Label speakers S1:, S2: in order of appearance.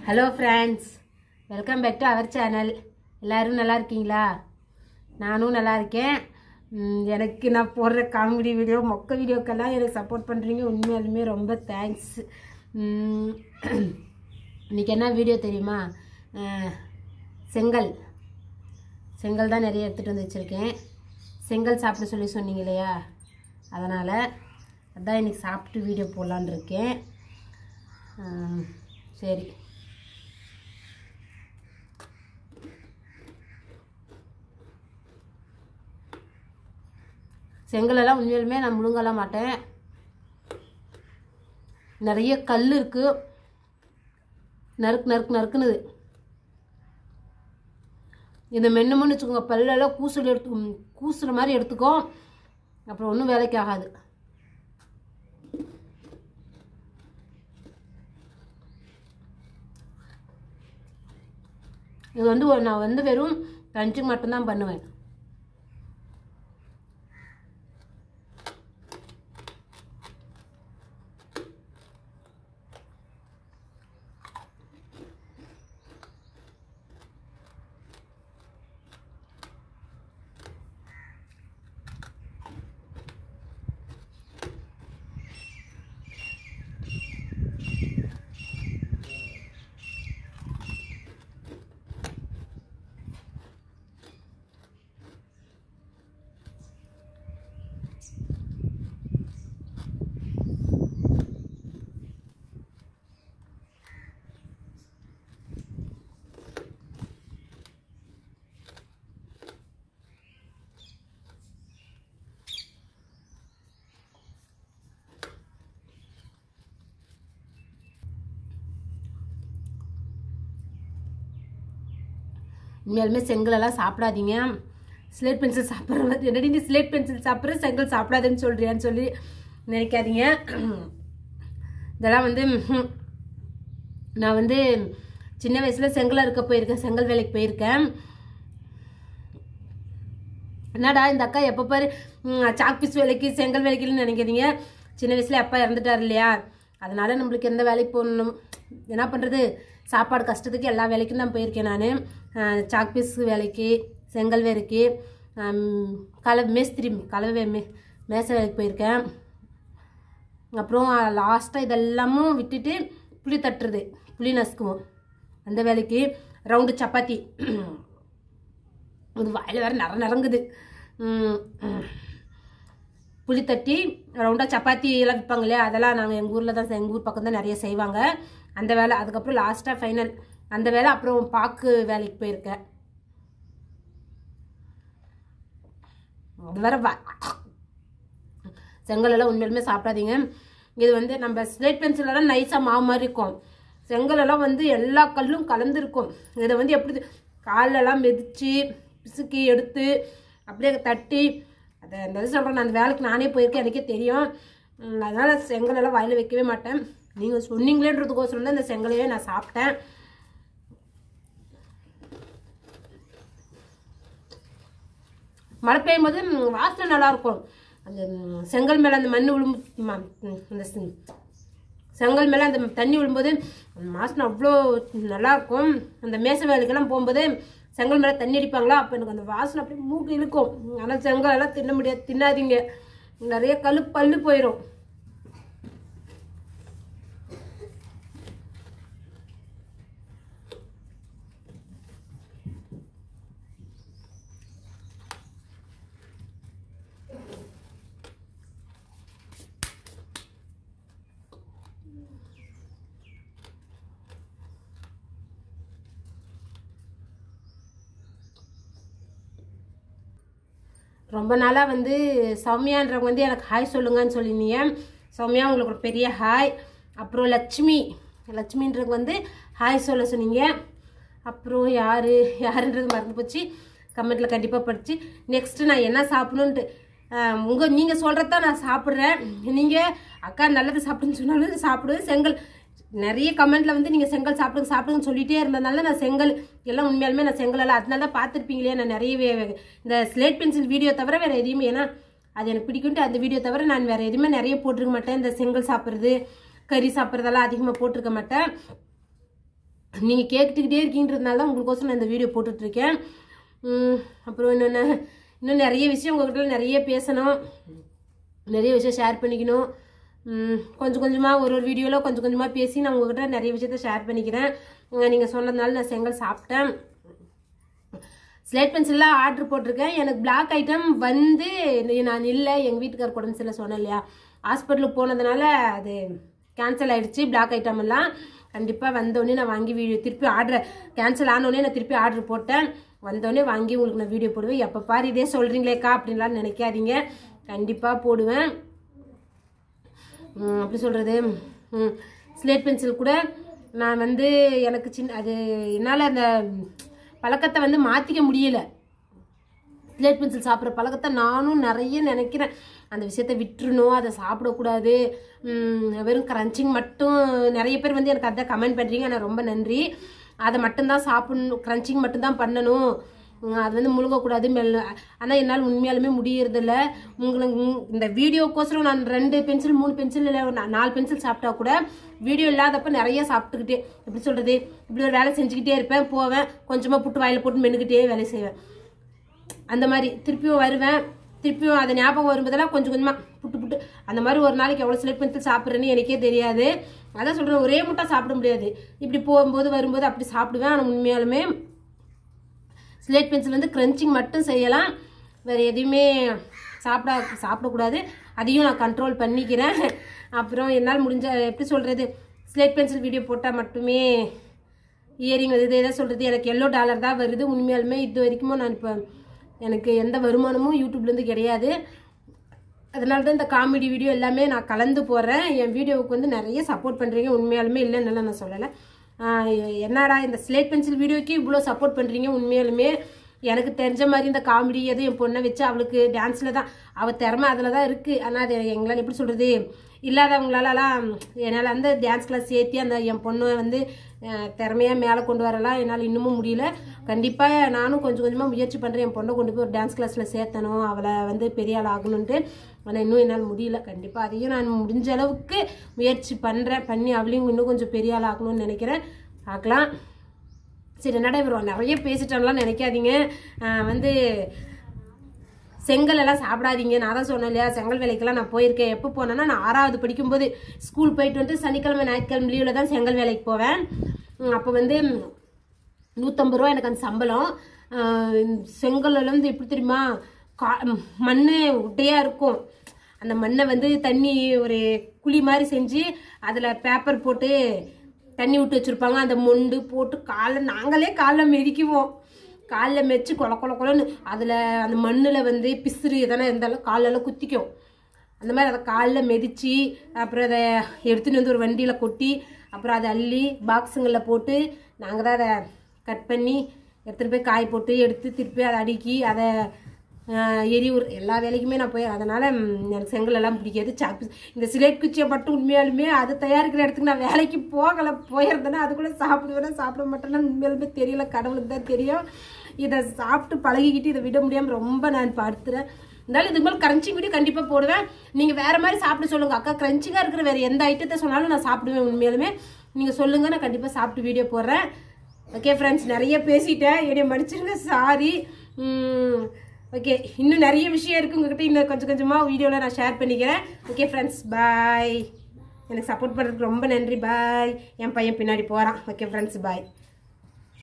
S1: Hello friends welcome back to our channel எல்லோரும் நல்லா இருக்கீங்களா நானும் நல்லா இருக்கேன் ம், எனக்கு நான் போடுற காமெடி வீடியோ மொக்க வீடியோக்கெல்லாம் எனக்கு சப்போர்ட் பண்ணுறீங்க உண்மையாலுமே ரொம்ப தேங்க்ஸ் இன்றைக்கி என்ன வீடியோ தெரியுமா அஹ், செங்கல் செங்கல் தான் நிறைய எடுத்துகிட்டு வந்து வச்சுருக்கேன் செங்கல் சாப்பிட சொல்லி சொன்னீங்க இல்லையா அதனால் அதான் இன்னைக்கு சாப்பிட்டு வீடியோ போடலான்னு இருக்கேன் அஹ், சரி செங்கலெல்லாம் உண்மையிலுமே நான் முழுங்கலாம் மாட்டேன் நிறைய கல் இருக்கு நறுக்கு நறுக்கு நறுக்குனுது இந்த மென்னுமுன்னு வச்சுக்கோங்க பல்லெல்லாம் கூசல் எடுத்து ம், கூசுற மாதிரி எடுத்துக்கோ அப்புறம் ஒன்றும் வேலைக்கு ஆகாது இது வந்து ஒரு- நான் வந்து வெறும் லஞ்சுக்கு மட்டும்தான் பண்ணுவேன் உண்மையாலுமே செங்கலெல்லாம் சாப்பிடாதீங்க ஸ்லேட் பென்சில் சாப்பிட்றது என்னடி நீ ஸ்லேட் பென்சில் சாப்பிட்ற செங்கல் சாப்பிடாதுன்னு சொல்றியான்னு சொல்லி நினைக்காதீங்க இதெல்லாம் வந்து ம்ஹும். நான் வந்து சின்ன வயசில் செங்கல் இருக்க போயிருக்கேன் செங்கல் வேலைக்கு போயிருக்கேன் என்னடா இந்த அக்கா எப்போ பாரு ம், சாக் பீஸ் வேலைக்கு செங்கல் வேலைக்குன்னு நினைக்கிறீங்க சின்ன வயசுல அப்பா இறந்துட்டார் இல்லையா அதனால நம்மளுக்கு எந்த வேலைக்கு போகணும் என்ன பண்ணுறது சாப்பாடு கஷ்டத்துக்கு எல்லா வேலைக்கும் நான் போயிருக்கேன் நான் சாக் பீஸ் வேலைக்கு செங்கல் வேலைக்கு ஆம், கலை மேஸ்திரி கலவை மே மேச வேலைக்கு போயிருக்கேன் அப்புறம் லாஸ்ட்டாக இதெல்லாமும் விட்டுட்டு புளி தட்டுறது புளி நசுக்குவோம் அந்த வேலைக்கு ரவுண்டு சப்பாத்தி இது வாயில் வேற நர நரங்குது ம், ம். புளி தட்டி ரவுண்டாக சப்பாத்தி எல்லாம் விற்பாங்க இல்லையா அதெல்லாம் நாங்கள் எங்கள் ஊரில் தான் எங்கள் ஊர் பக்கம் தான் நிறைய செய்வாங்க அந்த வேலை அதுக்கப்புறம் லாஸ்ட்டாக ஃபைனல் அந்த வேலை அப்புறம் பாக்கு வேலைக்கு போயிருக்கேன் அது வேற வ- செங்கல் எல்லாம் உண்மையிலுமே சாப்பிடாதீங்க இது வந்து நம்ம ஸ்லேட் பென்சிலெல்லாம் நைஸாக மாவு மாதிரி இருக்கும் செங்கல் எல்லாம் வந்து எல்லா கல்லும் கலந்துருக்கும் இதை வந்து எப்படி காலெல்லாம் மிதித்து பிசுக்கி எடுத்து அப்படியே தட்டி அதை அந்த இது சொல்கிறேன் நான் அந்த வேலைக்கு நானே போயிருக்கேன் எனக்கே தெரியும் உம், அதனால செங்கல் எல்லாம் வாயில் வைக்கவே மாட்டேன் நீங்கள் சொன்னீங்களேன்றதுக்கோசரம் தான் இந்த செங்கலையே நான் சாப்பிட்டேன் மழை பெய்யும் போது ம், வாசனை நல்லா இருக்கும் அந்த ம், செங்கல் மேலே அந்த மண் விழும் ம- ம், அந்த சி- செங்கல் மேலே அந்த தண்ணி விழும்போது அந்த வாசனை அவ்வளோ நல்லா இருக்கும் அந்த மேச வேலைக்கெல்லாம் போகும்போது செங்கல் மேலே தண்ணி அடிப்பாங்களா அப்போ எனக்கு அந்த வாசனை அப்படியே மூக்கு இழுக்கும் ஆனால் செங்கல் எல்லாம் தின்ன முடியாது தின்னாதீங்க நிறைய கல் பல்லு போயிடும் ரொம்ப நாளாக வந்து சௌமியான்றவங்க வந்து எனக்கு ஹாய் சொல்லுங்கன்னு சொல்லியிருந்தீங்க சௌமியா உங்களுக்கு ஒரு பெரிய ஹாய் அப்புறம் லட்சுமி லட்சுமின்றவங்க வந்து ஹாய் சொல்ல சொன்னீங்க அப்புறம் யார் யாருன்றது மறந்து போச்சு கமெண்ட்டில் கண்டிப்பாக படித்து நெக்ஸ்ட்டு நான் என்ன சாப்பிடணுன்ட்டு உங்கள் நீங்கள் சொல்கிறத நான் சாப்பிட்றேன் நீங்கள் அக்கா நல்லது சாப்பிடுன்னு சொன்னாலும் சாப்பிடுவேன் செங்கல் நிறைய கமெண்ட்ல வந்து நீங்கள் செங்கல் சாப்பிடுங்க சாப்பிடுங்கன்னு சொல்லிட்டே இருந்ததுனால நான் செங்கல் எல்லாம் உண்மையாலுமே நான் செங்கல் எல்லாம் அதனால தான் பார்த்துருப்பீங்களே நான் நிறையவே இந்த ஸ்லேட் பென்சில் வீடியோ தவிர வேறு எதையுமே ஏன்னா அது எனக்கு பிடிக்கும்ட்டு அந்த வீடியோ தவிர நான் வேறு எதுவுமே நிறைய போட்டிருக்க மாட்டேன் இந்த செங்கல் சாப்பிட்றது கறி சாப்பிட்றதெல்லாம் அதிகமாக போட்டிருக்க மாட்டேன் நீங்கள் கேட்டுக்கிட்டே இருக்கீன்றதுனால தான் உங்களுக்கோசரம் நான் இந்த வீடியோ போட்டுட்ருக்கேன் உம், அப்புறம் இன்னொன்று இன்னும் நிறைய விஷயம் உங்ககிட்ட நிறைய பேசணும் நிறைய விஷயம் ஷேர் பண்ணிக்கணும் உம், கொஞ்சம் கொஞ்சமாக ஒரு ஒரு வீடியோவில் கொஞ்சம் கொஞ்சமாக பேசி நான் உங்ககிட்ட நிறைய விஷயத்த ஷேர் பண்ணிக்கிறேன் நீங்கள் சொன்னதுனால நான் செங்கல் சாப்பிட்டேன் ஸ்லேட் பென்சில்லாம் ஆர்டர் போட்டிருக்கேன் எனக்கு பிளாக் ஐட்டம் வந்து நீ- நான் இல்லை எங்கள் வீட்டுக்கார் உடம்பு சரியில்லை சொன்னேன் இல்லையா ஹாஸ்பிட்டலுக்கு போனதுனால அது கேன்சல் ஆயிடுச்சு பிளாக் ஐட்டம் எல்லாம் கண்டிப்பாக வந்தோடனே நான் வாங்கி வீடியோ திருப்பி ஆர்டர் கேன்சல் ஆனோடனே நான் திருப்பி ஆர்டர் போட்டேன் வந்தோடனே வாங்கி உங்களுக்கு நான் வீடியோ போடுவேன் எப்போ பாரு இதே சொல்கிறீங்களேக்கா அப்படின்லாம் நினைக்காதீங்க கண்டிப்பாக போடுவேன் ம், எப்படி சொல்கிறது ஸ்லேட் பென்சில் கூட நான் வந்து எனக்கு சின்ன அது என்னால் அந்த பழக்கத்தை வந்து மாற்றிக்க முடியல ஸ்லேட் பென்சில் சாப்பிட்ற பழக்கத்தை நானும் நிறைய நினைக்கிறேன் அந்த விஷயத்தை விட்டுறணும் அதை சாப்பிடக்கூடாது ம், வெறும் கிரன்ச்சிங் மட்டும் நிறைய பேர் வந்து எனக்கு அதான் கமெண்ட் பண்ணுறீங்க ஆனால் ரொம்ப நன்றி அதை மட்டும்தான் சாப்பிடணும் கிரன்ச்சிங் மட்டும்தான் பண்ணணும் ம், அது வந்து முழுகக்கூடாது மெல்ல ஆனால் என்னால் உண்மையாலுமே முடியறதில்ல உங்களுக்கு உங்க- இந்த வீடியோக்கோசரம் நான் ரெண்டு பென்சில் மூணு பென்சில் இல்லை ஒரு நா- நாலு பென்சில் சாப்பிட்டா கூட வீடியோ இல்லாதப்ப நிறைய சாப்பிட்டுக்கிட்டே எப்படி சொல்கிறது இப்படி ஒரு வேலை செஞ்சுக்கிட்டே இருப்பேன் போவேன் கொஞ்சமாக புட்டு வாயில் போட்டு மென்னுக்கிட்டே வேலை செய்வேன் அந்த மாதிரி திருப்பியும் வருவேன் திருப்பியும் அது ஞாபகம் வரும்போதெல்லாம் கொஞ்சம் கொஞ்சமாக புட்டு புட்டு அந்த மாதிரி ஒரு நாளைக்கு எவ்வளோ ஸ்லேட் பென்சில் சாப்பிட்றேன்னு எனக்கே தெரியாது அதான் சொல்கிறேன் ஒரே முட்டை சாப்பிட முடியாது இப்படி போகும்போது வரும்போது அப்படி சாப்பிடுவேன் ஆனால் உண்மையாலுமே ஸ்லேட் பென்சில் வந்து கிரன்ச்சிங் மட்டும் செய்யலாம் வேறு எதையுமே சாப்பிட சாப்பிடக்கூடாது அதையும் நான் கண்ட்ரோல் பண்ணிக்கிறேன் அப்புறம் என்னால் முடிஞ்ச எப்படி சொல்கிறது ஸ்லேட் பென்சில் வீடியோ போட்டால் மட்டுமே இயரிங் வருது எதை சொல்கிறது எனக்கு எல்லோ டாலர் தான் வருது உண்மையாலுமே இது வரைக்கும் நான் இப்போ எனக்கு எந்த வருமானமும் யூடியூப்லேருந்து கிடையாது அதனால தான் இந்த காமெடி வீடியோ எல்லாமே நான் கலந்து போடுறேன் என் வீடியோவுக்கு வந்து நிறைய சப்போர்ட் பண்ணுறீங்க உண்மையாலுமே இல்லைன்னு நான் சொல்லலை ஆஹ் என்னடா இந்த ஸ்லேட் பென்சில் வீடியோக்கு இவ்வளோ சப்போர்ட் பண்ணுறீங்க உண்மையாலுமே எனக்கு தெரிஞ்ச மாதிரி இந்த காமெடி எதுவும் என் பொண்ணை வச்சு அவளுக்கு டான்ஸில் தான் அவள் திறமை அதில் தான் இருக்குது ஆனால் அது எங்களால் எப்படி சொல்கிறது இல்லாதவங்களாலலாம் என்னால் அந்த டான்ஸ் கிளாஸ் சேர்த்தி அந்த என் பொண்ணை வந்து திறமையாக மேலே கொண்டு வரலாம் என்னால் இன்னமும் முடியல கண்டிப்பாக நானும் கொஞ்சம் கொஞ்சமாக முயற்சி பண்ணுறேன் என் பொண்ணை கொண்டு போய் ஒரு டான்ஸ் கிளாஸில் சேர்த்தணும் அவளை வந்து பெரிய ஆள் ஆகணுன்ட்டு ஆனால் இன்னும் என்னால் முடியல கண்டிப்பாக அதையும் நான் முடிஞ்ச அளவுக்கு முயற்சி பண்ணுறேன் பண்ணி அவளையும் இன்னும் கொஞ்சம் பெரிய ஆள் ஆகணும்னு நினைக்கிறேன் பார்க்கலாம் சரி என்னடா இவர் நிறைய பேசிட்டோம்லாம் நினைக்காதீங்க ஆஹ் வந்து செங்கல் எல்லாம் சாப்பிடாதீங்க நான் தான் சொன்னேன் இல்லையா செங்கல் வேலைக்கெல்லாம் நான் போயிருக்கேன் எப்போ போனேன்னா நான் ஆறாவது படிக்கும்போது ஸ்கூல் போயிட்டு வந்து சனிக்கிழமை ஞாயிற்றுக்கிழமை லீவில் தான் செங்கல் வேலைக்கு போவேன் உம், அப்போ வந்து நூற்றம்பது ரூபா எனக்கு அந்த சம்பளம் ஆஹ் இந்த செங்கல்ல வந்து எப்படி தெரியுமா கா மண் ஒட்டையாக இருக்கும் அந்த மண்ணை வந்து தண்ணி ஒரு குழி மாதிரி செஞ்சு அதில் பேப்பர் போட்டு தண்ணி விட்டு வச்சுருப்பாங்க அந்த மொண்டு போட்டு காலில் நாங்களே காலில் மிதிக்குவோம் காலில் மெச்சு கொல கொல கொலன்னு அதில் அந்த மண்ணில் வந்து பிசுறு எதனா இருந்தாலும் காலெல்லாம் குத்திக்கும் அந்த மாதிரி அதை காலில் மிதித்து அப்புறம் அதை எடுத்துன்னு வந்து ஒரு வண்டியில் கொட்டி அப்புறம் அதை அள்ளி பாக்ஸுங்களில் போட்டு நாங்கள் தான் அதை கட் பண்ணி எடுத்துகிட்டு போய் காய் போட்டு எடுத்து திருப்பி அதை அடுக்கி அதை ஆஹ், எரிவுர் எல்லா வேலைக்குமே நான் போய் அதனால் எனக்கு செங்கல் எல்லாம் பிடிக்காது சாப்பு இந்த சிலேட் குச்சியை மட்டும் உண்மையாலுமே அது தயாரிக்கிற இடத்துக்கு நான் வேலைக்கு போகலை போயிருந்தேன்னா அதுக்குள்ளே சாப்பிடுவேனா சாப்பிட மாட்டேன்னா உண்மையாலுமே தெரியல கடவுளுக்கு தான் தெரியும் இதை சாப்பிட்டு பழகிக்கிட்டு இதை விட முடியாமல் ரொம்ப நான் படுத்துறேன் இருந்தாலும் இதுக்கு மேலே கிரன்ச்சிங் வீடியோ கண்டிப்பாக போடுவேன் நீங்கள் வேறு மாதிரி சாப்பிட சொல்லுங்கள் அக்கா கிரன்ச்சிங்காக இருக்கிற வேறு எந்த ஐட்டத்தை சொன்னாலும் நான் சாப்பிடுவேன் உண்மையாலுமே நீங்கள் சொல்லுங்கள் நான் கண்டிப்பாக சாப்பிட்டு வீடியோ போடுறேன் ஓகே ஃப்ரெண்ட்ஸ் நிறைய பேசிட்டேன் என்னை மன்னிச்சிருங்க சாரி ஓகே இன்னும் நிறைய விஷயம் இருக்குது உங்ககிட்ட இன்னும் கொஞ்சம் கொஞ்சமாக வீடியோவில் நான் ஷேர் பண்ணிக்கிறேன் ஓகே ஃப்ரெண்ட்ஸ் பாய் எனக்கு சப்போர்ட் பண்ணுறதுக்கு ரொம்ப நன்றி பாய் என் பையன் பின்னாடி போகிறான் ஓகே ஃப்ரெண்ட்ஸ் பாய்